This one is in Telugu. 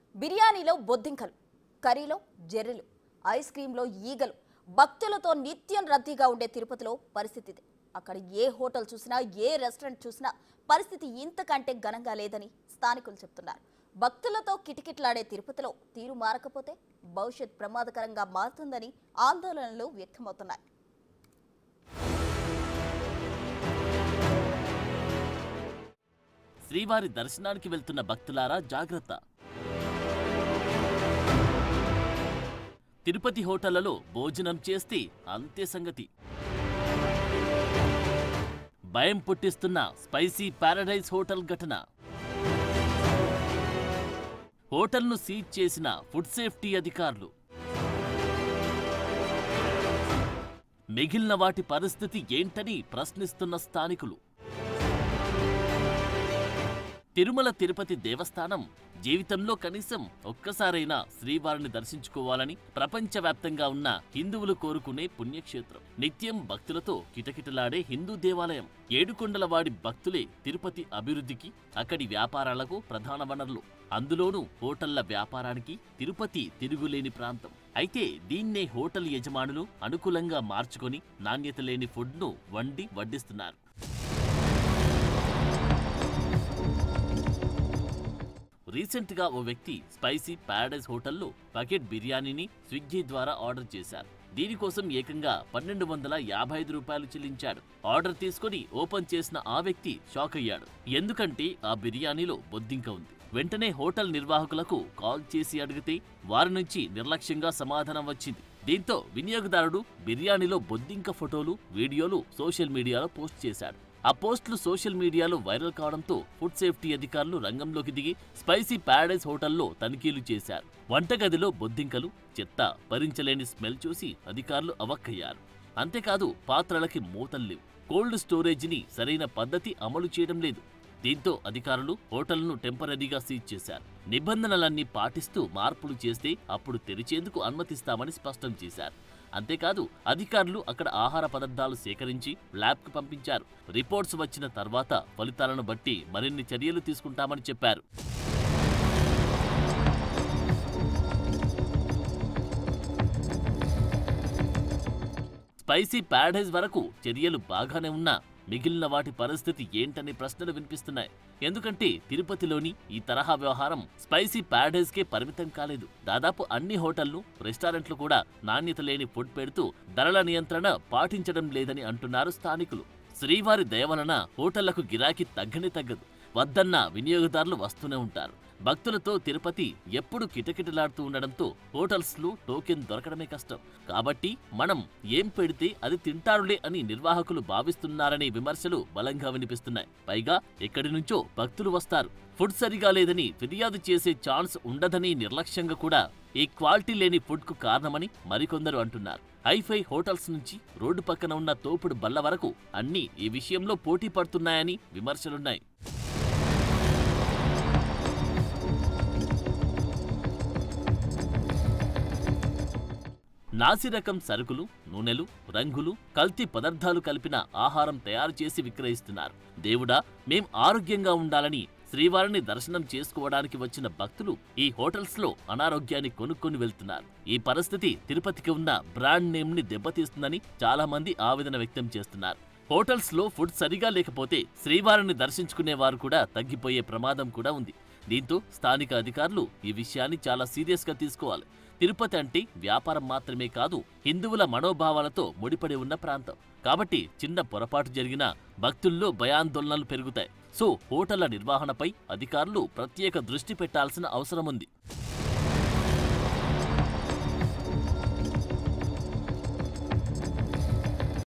బిర్యానీలో బొద్దింకలు కర్రీలో జెర్రీలు ఐస్ క్రీంలో ఈగలు భక్తులతో నిత్యం రద్దీగా ఉండే తిరుపతిలో పరిస్థితి ఇది అక్కడ ఏ హోటల్ చూసినా ఏ రెస్టారెంట్ చూసినా పరిస్థితి ఇంతకంటే ఘనంగా లేదని స్థానికులు చెప్తున్నారు భక్తులతో కిటకిటలాడే తిరుపతిలో తీరు మారకపోతే భవిష్యత్ ప్రమాదకరంగా మారుతుందని ఆందోళనలు వ్యక్తమవుతున్నాయి శ్రీవారి దర్శనానికి వెళ్తున్న భక్తులారా జాగ్రత్త తిరుపతి హోటళ్లలో భోజనం చేస్తే అంతే సంగతి భయం పుట్టిస్తున్న స్పైసీ పారడైజ్ హోటల్ ఘటన హోటల్ను సీజ్ చేసిన ఫుడ్ సేఫ్టీ అధికారులు మిగిలిన వాటి పరిస్థితి ఏంటని ప్రశ్నిస్తున్న స్థానికులు తిరుమల తిరుపతి దేవస్థానం జీవితంలో కనీసం ఒక్కసారైనా శ్రీవారిని దర్శించుకోవాలని ప్రపంచవ్యాప్తంగా ఉన్న హిందువులు కోరుకునే పుణ్యక్షేత్రం నిత్యం భక్తులతో కిటకిటలాడే హిందూ దేవాలయం ఏడుకొండలవాడి భక్తులే తిరుపతి అభివృద్ధికి అక్కడి వ్యాపారాలకు ప్రధాన వనరులు అందులోనూ హోటళ్ల వ్యాపారానికి తిరుపతి తిరుగులేని ప్రాంతం అయితే దీన్నే హోటల్ యజమానులు అనుకూలంగా మార్చుకొని నాణ్యత లేని ఫుడ్ను వండి వడ్డిస్తున్నారు రీసెంట్ గా ఓ వ్యక్తి స్పైసీ ప్యారడైజ్ హోటల్లో బకెట్ బిర్యానీని స్విగ్గీ ద్వారా ఆర్డర్ చేశారు దీనికోసం ఏకంగా పన్నెండు వందల యాభై ఐదు రూపాయలు చెల్లించాడు ఆర్డర్ తీసుకొని ఓపెన్ చేసిన ఆ వ్యక్తి షాక్ అయ్యాడు ఎందుకంటే ఆ బిర్యానీలో బొద్దింక ఉంది వెంటనే హోటల్ నిర్వాహకులకు కాల్ చేసి అడిగితే వారి నుంచి నిర్లక్ష్యంగా సమాధానం వచ్చింది దీంతో వినియోగదారుడు బిర్యానీలో బొద్దింక ఫోటోలు వీడియోలు సోషల్ మీడియాలో పోస్ట్ చేశాడు ఆ పోస్టులు సోషల్ మీడియాలో వైరల్ కావడంతో ఫుడ్ సేఫ్టీ అధికారులు రంగంలోకి దిగి స్పైసీ ప్యారడైజ్ హోటల్లో తనిఖీలు చేశారు వంటగదిలో బొద్దింకలు చెత్త భరించలేని స్మెల్ చూసి అధికారులు అవక్కయ్యారు అంతేకాదు పాత్రలకి మూతలు లేవు కోల్డ్ స్టోరేజీని సరైన పద్ధతి అమలు చేయడం లేదు దీంతో అధికారులు హోటల్ను టెంపరీగా సీజ్ చేశారు నిబంధనలన్నీ పాటిస్తూ మార్పులు చేస్తే అప్పుడు తెరిచేందుకు అనుమతిస్తామని స్పష్టం చేశారు అంతేకాదు అధికారులు అక్కడ ఆహార పదార్థాలు సేకరించి ల్యాబ్కు పంపించారు రిపోర్ట్స్ వచ్చిన తర్వాత ఫలితాలను బట్టి మరిన్ని చర్యలు తీసుకుంటామని చెప్పారు స్పైసీ ప్యారడైజ్ వరకు చర్యలు బాగానే ఉన్నా మిగిలిన వాటి పరిస్థితి ఏంటనే ప్రశ్నలు వినిపిస్తున్నాయి ఎందుకంటే తిరుపతిలోని ఈ తరహా వ్యవహారం స్పైసీ ప్యారడైజ్ కే పరిమితం కాలేదు దాదాపు అన్ని హోటళ్లు రెస్టారెంట్లు కూడా నాణ్యత లేని ఫుడ్ పెడుతూ ధరల నియంత్రణ పాటించడం లేదని అంటున్నారు స్థానికులు శ్రీవారి దయ వలన హోటళ్లకు గిరాకీ తగ్గని తగ్గదు వద్దన్న వినియోగదారులు వస్తూనే ఉంటారు భక్తులతో తిరుపతి ఎప్పుడు కిటకిటలాడుతూ ఉండడంతో హోటల్స్లో టోకెన్ దొరకడమే కష్టం కాబట్టి మనం ఏం పెడితే అది తింటారులే అని నిర్వాహకులు భావిస్తున్నారనే విమర్శలు బలంగా వినిపిస్తున్నాయి పైగా ఎక్కడి నుంచో భక్తులు వస్తారు ఫుడ్ సరిగా లేదని ఫిర్యాదు చేసే ఛాన్స్ ఉండదని నిర్లక్ష్యంగా కూడా ఈ క్వాలిటీ లేని ఫుడ్కు కారణమని మరికొందరు అంటున్నారు హైఫై హోటల్స్ నుంచి రోడ్డు పక్కన ఉన్న తోపుడు బల్ల వరకు అన్నీ ఈ విషయంలో పోటీ పడుతున్నాయని విమర్శలున్నాయి నాసిరకం సరుకులు నూనెలు రంగులు కల్తీ పదార్థాలు కలిపిన ఆహారం తయారు చేసి విక్రయిస్తున్నారు దేవుడా మేం ఆరోగ్యంగా ఉండాలని శ్రీవారిని దర్శనం చేసుకోవడానికి వచ్చిన భక్తులు ఈ హోటల్స్ లో అనారోగ్యాన్ని కొనుక్కొని వెళ్తున్నారు ఈ పరిస్థితి తిరుపతికి ఉన్న బ్రాండ్ నేమ్ ని దెబ్బతీస్తుందని చాలా మంది ఆవేదన వ్యక్తం చేస్తున్నారు హోటల్స్ లో ఫుడ్ సరిగా లేకపోతే శ్రీవారిని దర్శించుకునే వారు కూడా తగ్గిపోయే ప్రమాదం కూడా ఉంది దీంతో స్థానిక అధికారులు ఈ విషయాన్ని చాలా సీరియస్ గా తీసుకోవాలి తిరుపతి అంటే వ్యాపారం మాత్రమే కాదు హిందువుల మనోభావాలతో ముడిపడి ఉన్న ప్రాంతం కాబట్టి చిన్న పొరపాటు జరిగినా భక్తుల్లో భయాందోళనలు పెరుగుతాయి సో హోటళ్ల నిర్వహణపై అధికారులు ప్రత్యేక దృష్టి పెట్టాల్సిన అవసరం ఉంది